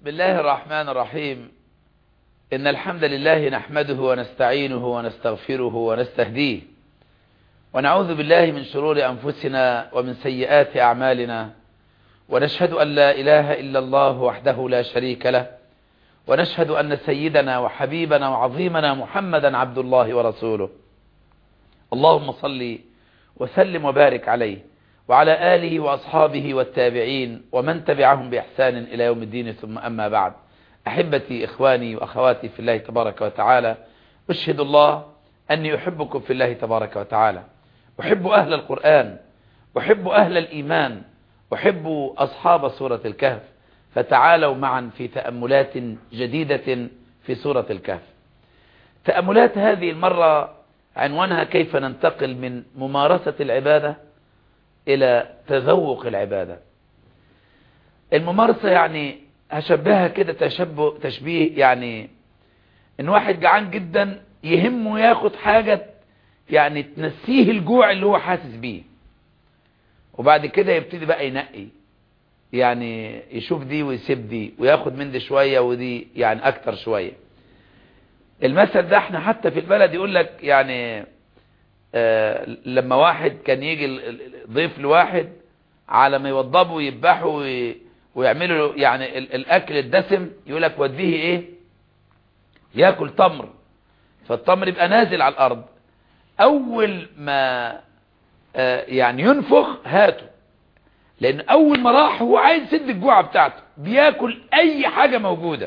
بسم الله الرحمن الرحيم إن الحمد لله نحمده ونستعينه ونستغفره ونستهديه ونعوذ بالله من شرور أنفسنا ومن سيئات أعمالنا ونشهد أن لا إله إلا الله وحده لا شريك له ونشهد أن سيدنا وحبيبنا وعظيمنا محمدا عبد الله ورسوله اللهم صل وسلم وبارك عليه وعلى آله وأصحابه والتابعين ومن تبعهم بإحسان إلى يوم الدين ثم أما بعد أحبتي إخواني وأخواتي في الله تبارك وتعالى أشهد الله أني أحبكم في الله تبارك وتعالى أحب أهل القرآن أحب أهل الإيمان أحب أصحاب سورة الكهف فتعالوا معا في تأملات جديدة في سورة الكهف تأملات هذه المرة عنوانها كيف ننتقل من ممارسة العبادة إلى تذوق العبادة الممارسة يعني هشبهها كده تشبه تشبيه يعني ان واحد جعان جدا يهمه ياخد حاجة يعني تنسيه الجوع اللي هو حاسس بيه وبعد كده يبتدي بقى ينقي يعني يشوف دي ويسيب دي وياخد من دي شوية ودي يعني اكتر شوية المثل ده احنا حتى في البلد يقول لك يعني آه لما واحد كان يجي ضيف لواحد على ما يوضبه ويذبحه ويعملوا له يعني الاكل الدسم يقول لك وديه ايه ياكل تمر فالتمر يبقى نازل على الارض اول ما آه يعني ينفخ هاته لان اول ما راح هو عايز يسد الجوعه بتاعته بياكل اي حاجه موجوده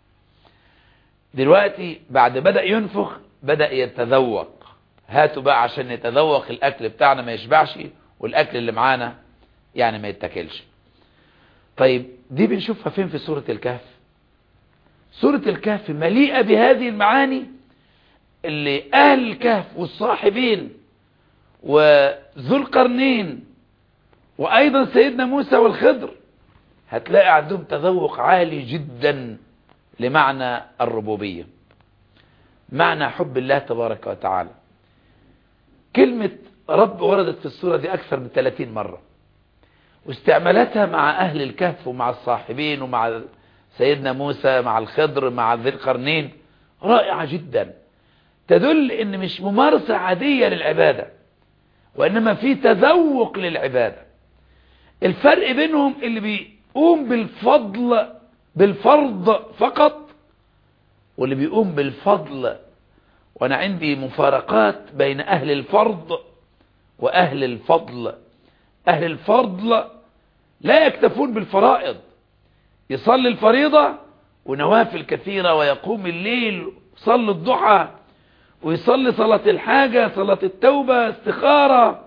دلوقتي بعد بدأ ينفخ بدأ يتذوق هاتوا بقى عشان يتذوق الاكل بتاعنا ما يشبعش والاكل اللي معانا يعني ما يتاكلش طيب دي بنشوفها فين في سورة الكهف سورة الكهف مليئة بهذه المعاني اللي اهل الكهف والصاحبين وذو القرنين وايضا سيدنا موسى والخضر هتلاقي عندهم تذوق عالي جدا لمعنى الربوبية معنى حب الله تبارك وتعالى كلمة رب وردت في السورة دي أكثر من 30 مرة واستعمالاتها مع أهل الكهف ومع الصاحبين ومع سيدنا موسى مع الخضر مع ذي القرنين رائعة جدا تدل ان مش ممارسة عادية للعبادة وإنما في تذوق للعبادة الفرق بينهم اللي بيقوم بالفضل بالفرض فقط واللي بيقوم بالفضل وانا عندي مفارقات بين اهل الفرض واهل الفضل اهل الفضل لا يكتفون بالفرائض يصلي الفريضة ونوافل كثيرة ويقوم الليل صلي الضحى ويصلي صلاة الحاجة صلاة التوبة استخارة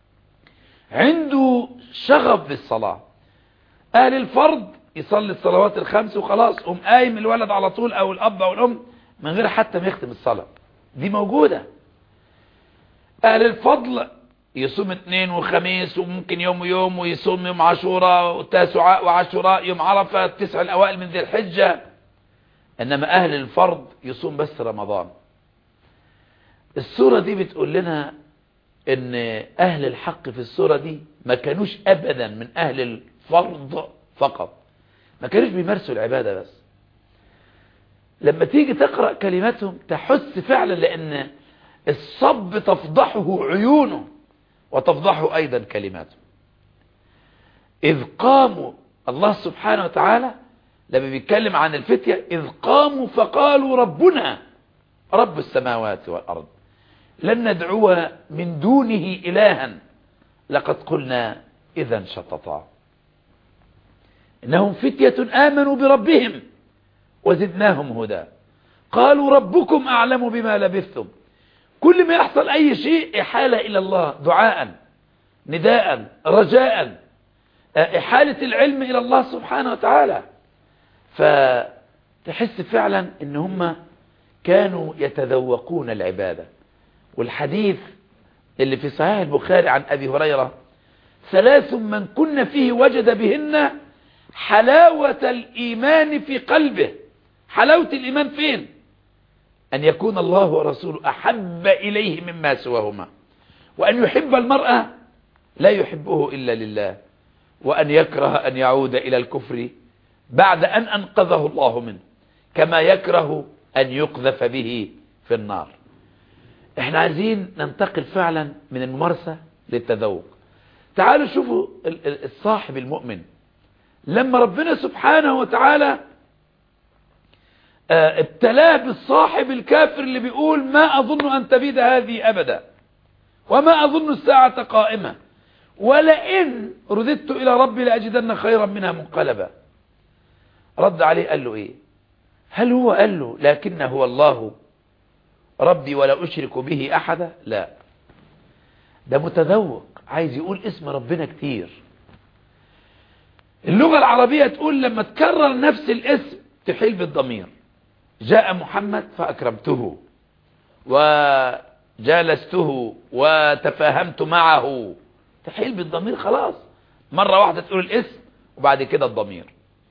عنده شغف بالصلاة اهل الفرض يصلي الصلوات الخمس وخلاص قوم قايم الولد على طول او الاب او الام من غير حتى ما يختم الصلاة دي موجودة اهل الفضل يصوم اثنين وخميس وممكن يوم ويوم ويصوم يوم عاشوراء وتاسعاء وعاشوراء يوم عرفة التسع الاوائل من ذي الحجة انما اهل الفرض يصوم بس رمضان السورة دي بتقول لنا ان اهل الحق في السورة دي ما كانوش ابدا من اهل الفرض فقط ما كانوش بيمارسوا العبادة بس لما تيجي تقرأ كلماتهم تحس فعلا لأن الصب تفضحه عيونه وتفضحه أيضا كلماته إذ قاموا الله سبحانه وتعالى لما بيتكلم عن الفتية إذ قاموا فقالوا ربنا رب السماوات والأرض لن ندعو من دونه إلها لقد قلنا إذا شططا إنهم فتية آمنوا بربهم وزدناهم هدى قالوا ربكم أعلم بما لبثتم كل ما يحصل أي شيء إحالة إلى الله دعاء نداء رجاء إحالة العلم إلى الله سبحانه وتعالى فتحس فعلا إن هم كانوا يتذوقون العبادة والحديث اللي في صحيح البخاري عن أبي هريرة ثلاث من كن فيه وجد بهن حلاوة الإيمان في قلبه حلاوة الإيمان فين أن يكون الله ورسوله أحب إليه مما سواهما وأن يحب المرأة لا يحبه إلا لله وأن يكره أن يعود إلى الكفر بعد أن أنقذه الله منه كما يكره أن يقذف به في النار احنا عايزين ننتقل فعلا من الممارسة للتذوق تعالوا شوفوا الصاحب المؤمن لما ربنا سبحانه وتعالى ابتلاه بالصاحب الكافر اللي بيقول ما أظن أن تبيد هذه أبدا وما أظن الساعة قائمة ولئن رددت إلى ربي لأجدن خيرا منها منقلبا رد عليه قال له إيه هل هو قال له لكن هو الله ربي ولا أشرك به أحدا لا ده متذوق عايز يقول اسم ربنا كتير اللغة العربية تقول لما تكرر نفس الاسم تحيل بالضمير جاء محمد فأكرمته وجالسته وتفاهمت معه تحيل بالضمير خلاص مرة واحدة تقول الاسم وبعد كده الضمير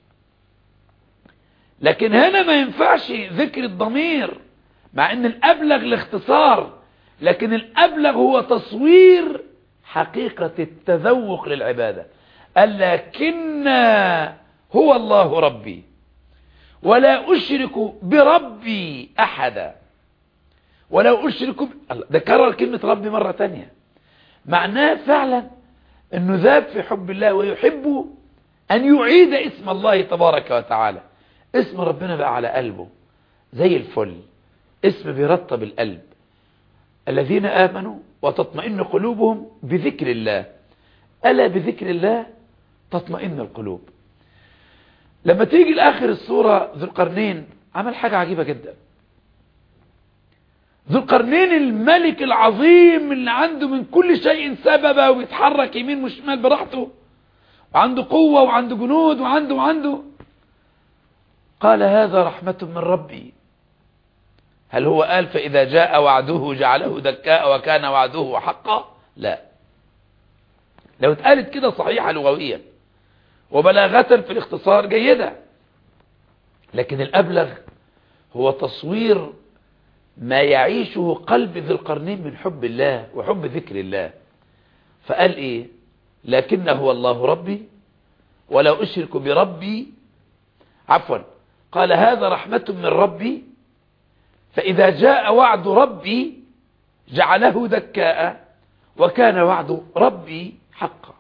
لكن هنا ما ينفعش ذكر الضمير مع ان الابلغ الاختصار لكن الابلغ هو تصوير حقيقة التذوق للعبادة قال لكن هو الله ربي ولا أشرك بربي أحدا ولا أشرك ب... ده كرر كلمة ربي مرة تانية معناه فعلا أنه ذاب في حب الله ويحب أن يعيد اسم الله تبارك وتعالى اسم ربنا بقى على قلبه زي الفل اسم بيرطب القلب الذين آمنوا وتطمئن قلوبهم بذكر الله ألا بذكر الله تطمئن القلوب لما تيجي لآخر السورة ذو القرنين عمل حاجة عجيبة جدا ذو القرنين الملك العظيم اللي عنده من كل شيء سببه ويتحرك يمين وشمال براحته وعنده قوة وعنده جنود وعنده وعنده قال هذا رحمة من ربي هل هو قال فإذا جاء وعده جعله دكاء وكان وعده حقا لا لو اتقالت كده صحيحة لغويا وبلاغة في الاختصار جيدة لكن الأبلغ هو تصوير ما يعيشه قلب ذي القرنين من حب الله وحب ذكر الله فقال ايه لكن هو الله ربي ولا أشرك بربي عفوا قال هذا رحمة من ربي فإذا جاء وعد ربي جعله دكاء وكان وعد ربي حقا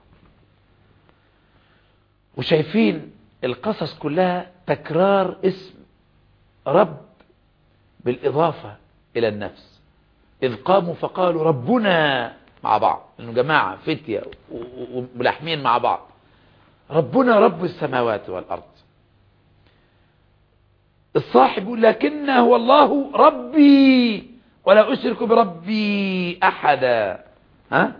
وشايفين القصص كلها تكرار اسم رب بالإضافة إلى النفس إذ قاموا فقالوا ربنا مع بعض إنه جماعة فتية وملحمين مع بعض ربنا رب السماوات والأرض الصاحب لكن هو الله ربي ولا أشرك بربي أحدا ها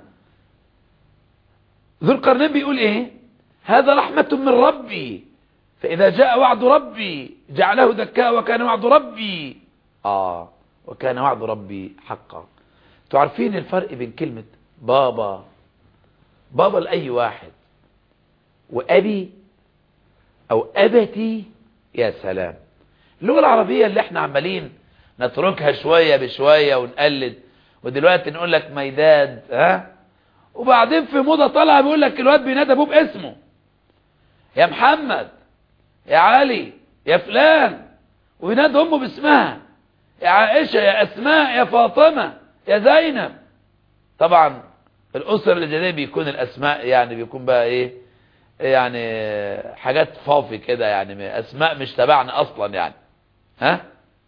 ذو القرنين بيقول إيه هذا رحمة من ربي فإذا جاء وعد ربي جعله دكاء وكان وعد ربي آه وكان وعد ربي حقا تعرفين الفرق بين كلمة بابا بابا لأي واحد وأبي أو أبتي يا سلام اللغة العربية اللي احنا عمالين نتركها شوية بشوية ونقلد ودلوقتي نقول لك ميداد ها وبعدين في موضة طالعة بيقول لك الواد بينادى ابوه باسمه يا محمد يا علي يا فلان وينادى امه باسمها يا عائشة يا اسماء يا فاطمة يا زينب طبعا الاسر الجديدة بيكون الاسماء يعني بيكون بقى ايه يعني حاجات فافي كده يعني اسماء مش تبعنا اصلا يعني ها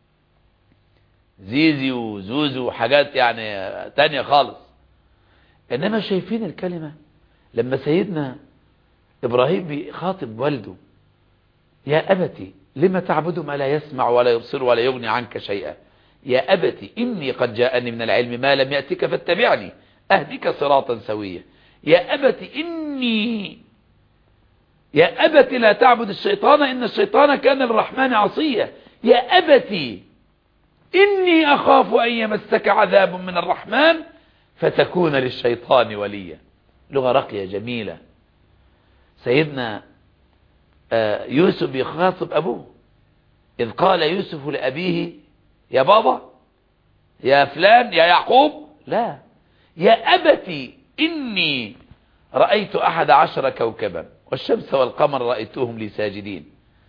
زيزي وزوزو وحاجات يعني تانية خالص انما شايفين الكلمة لما سيدنا ابراهيم بيخاطب والده يا ابتي لما تعبد ما لا يسمع ولا يبصر ولا يغني عنك شيئا يا ابتي اني قد جاءني من العلم ما لم يأتك فاتبعني اهدك صراطا سويا يا ابتي اني يا أبت لا تعبد الشيطان إن الشيطان كان للرحمن عصيا يا أبت إني أخاف أن يمسك عذاب من الرحمن فتكون للشيطان وليا لغة رقية جميلة سيدنا يوسف يخاطب أبوه إذ قال يوسف لأبيه يا بابا يا فلان يا يعقوب لا يا أبت إني رأيت أحد عشر كوكبا والشمس والقمر رأيتهم لي ساجدين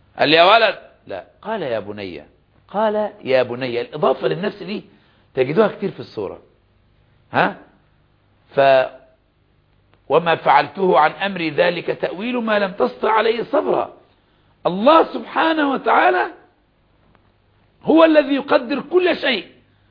قال لي يا ولد لا قال يا بني قال يا بني الإضافة للنفس دي تجدوها كتير في الصورة ها ف وما فعلته عن أمري ذلك تأويل ما لم تستطع عليه صبرا الله سبحانه وتعالى هو الذي يقدر كل شيء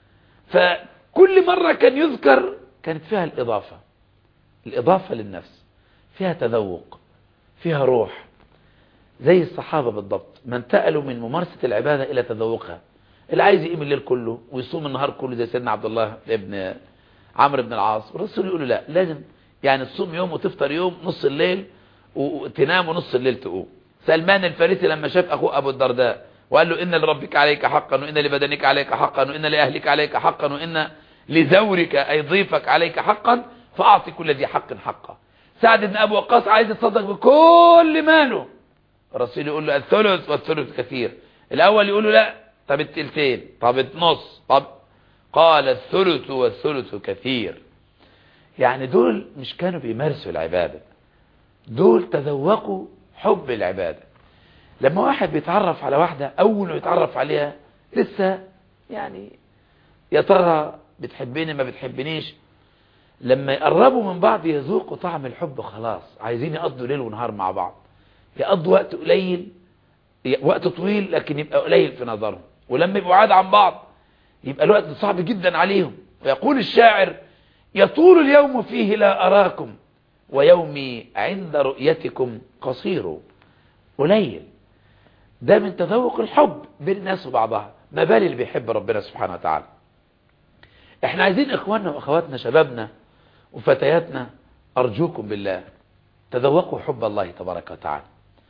فكل مرة كان يذكر كانت فيها الإضافة الإضافة للنفس فيها تذوق فيها روح زي الصحابة بالضبط ما انتقلوا من ممارسة العبادة إلى تذوقها اللي عايز يقيم الليل كله ويصوم النهار كله زي سيدنا عبد الله ابن عمرو بن العاص والرسول يقول له لا لازم يعني تصوم يوم وتفطر يوم نص الليل وتنام ونص الليل تقوم سلمان الفارسي لما شاف أخوه أبو الدرداء وقال له إن لربك عليك حقا وإن لبدنك عليك حقا وإن لأهلك عليك حقا وإن لزورك أي ضيفك عليك حقا فأعطي كل ذي حق حقا سعد بن أبو وقاص عايز يتصدق بكل ماله الرسول يقول له الثلث والثلث كثير الأول يقول له لا طب التلتين طب النص طب قال الثلث والثلث كثير يعني دول مش كانوا بيمارسوا العبادة دول تذوقوا حب العبادة لما واحد بيتعرف على واحدة أول ما يتعرف عليها لسه يعني يا ترى بتحبني ما بتحبنيش لما يقربوا من بعض يذوقوا طعم الحب خلاص عايزين يقضوا ليل ونهار مع بعض يقضوا وقت قليل وقت طويل لكن يبقى قليل في نظرهم ولما يبقوا عاد عن بعض يبقى الوقت صعب جدا عليهم ويقول الشاعر يطول اليوم فيه لا أراكم ويومي عند رؤيتكم قصير قليل ده من تذوق الحب بين الناس وبعضها ما بال اللي بيحب ربنا سبحانه وتعالى احنا عايزين اخواننا واخواتنا شبابنا وفتياتنا ارجوكم بالله تذوقوا حب الله تبارك وتعالى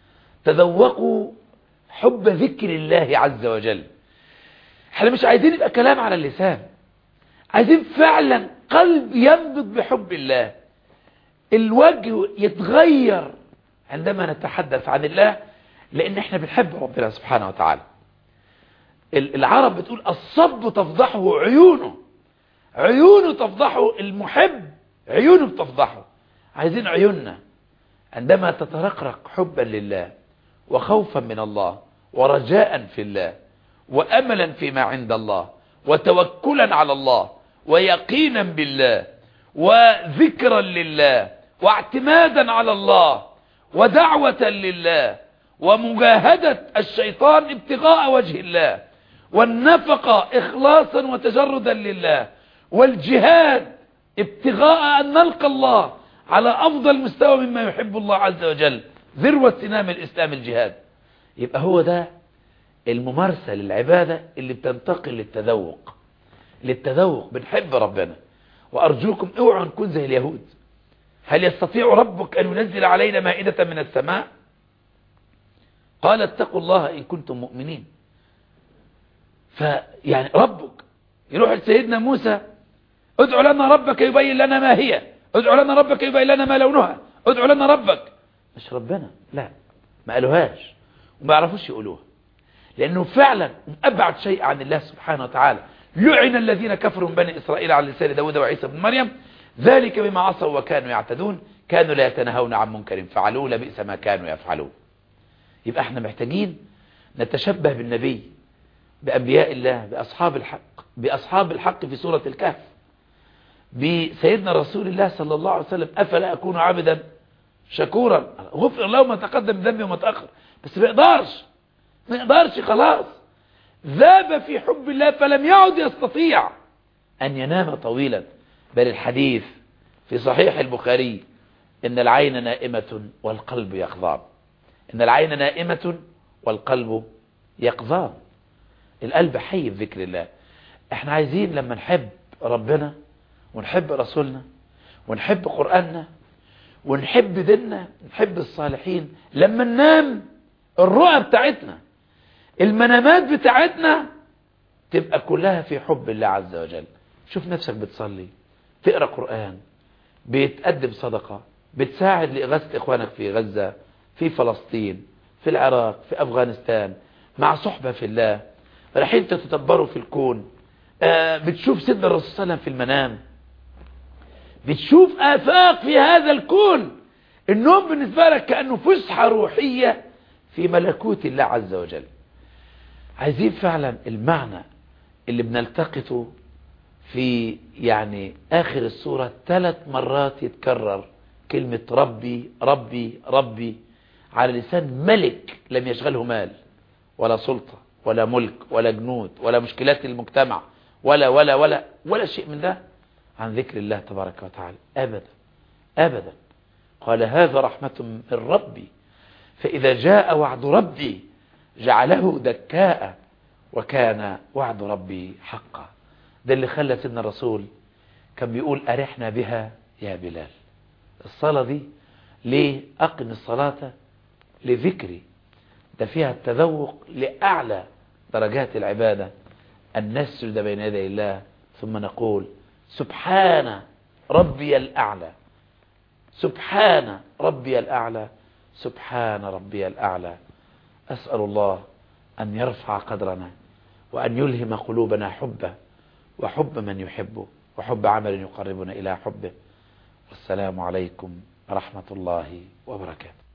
تذوقوا حب ذكر الله عز وجل احنا مش عايزين يبقى كلام على اللسان عايزين فعلا قلب ينبض بحب الله الوجه يتغير عندما نتحدث عن الله لان احنا بنحب ربنا سبحانه وتعالى العرب بتقول الصب تفضحه عيونه عيونه تفضحه المحب عيونه بتفضحه عايزين عيوننا عندما تترقرق حبا لله وخوفا من الله ورجاء في الله وأملا فيما عند الله وتوكلا على الله ويقينا بالله وذكرا لله واعتمادا على الله ودعوة لله ومجاهدة الشيطان ابتغاء وجه الله والنفقة إخلاصا وتجردا لله والجهاد ابتغاء أن نلقى الله على أفضل مستوى مما يحب الله عز وجل ذروة سنام الإسلام الجهاد يبقى هو ده الممارسة للعبادة اللي بتنتقل للتذوق للتذوق بنحب ربنا وأرجوكم اوعوا نكون زي اليهود هل يستطيع ربك أن ينزل علينا مائدة من السماء قال اتقوا الله إن كنتم مؤمنين فيعني ربك يروح لسيدنا موسى ادعو لنا ربك يبين لنا ما هي ادعو لنا ربك يبين لنا ما لونها ادعو لنا ربك مش ربنا لا ما قالوهاش وما يعرفوش يقولوها لأنه فعلا أبعد شيء عن الله سبحانه وتعالى لعن الذين كفروا من بني إسرائيل على لسان داود وعيسى بن مريم ذلك بما عصوا وكانوا يعتدون كانوا لا يتنهون عن منكر فعلوه لبئس ما كانوا يفعلون يبقى احنا محتاجين نتشبه بالنبي بأنبياء الله بأصحاب الحق بأصحاب الحق في سورة الكهف بسيدنا رسول الله صلى الله عليه وسلم أفلا أكون عبدا شكورا غفر له ما تقدم من ذنبي وما تأخر بس ما يقدرش ما يقدرش خلاص ذاب في حب الله فلم يعد يستطيع أن ينام طويلا بل الحديث في صحيح البخاري إن العين نائمة والقلب يقظان إن العين نائمة والقلب يقظان القلب حي بذكر الله احنا عايزين لما نحب ربنا ونحب رسولنا ونحب قرآننا ونحب ديننا نحب الصالحين لما ننام الرؤى بتاعتنا المنامات بتاعتنا تبقى كلها في حب الله عز وجل شوف نفسك بتصلي تقرأ قرآن بتقدم صدقة بتساعد لإغاثة إخوانك في غزة في فلسطين في العراق في أفغانستان مع صحبة في الله رايحين تتدبروا في الكون آه بتشوف سيدنا الرسول صلى الله عليه وسلم في المنام بتشوف آفاق في هذا الكون النوم بالنسبة لك كأنه فسحة روحية في ملكوت الله عز وجل عايزين فعلا المعنى اللي بنلتقطه في يعني آخر السورة ثلاث مرات يتكرر كلمة ربي ربي ربي على لسان ملك لم يشغله مال ولا سلطة ولا ملك ولا جنود ولا مشكلات المجتمع ولا ولا ولا ولا شيء من ده عن ذكر الله تبارك وتعالى أبدا أبدا قال هذا رحمة من ربي فإذا جاء وعد ربي جعله دكاء وكان وعد ربي حقا ده اللي خلى سيدنا الرسول كان بيقول أرحنا بها يا بلال الصلاة دي ليه أقم الصلاة لذكري ده فيها التذوق لأعلى درجات العبادة أن نسجد بين يدي الله ثم نقول سبحان ربي الأعلى سبحان ربي الأعلى سبحان ربي الأعلى أسأل الله أن يرفع قدرنا وأن يلهم قلوبنا حبه وحب من يحبه وحب عمل يقربنا إلى حبه والسلام عليكم ورحمة الله وبركاته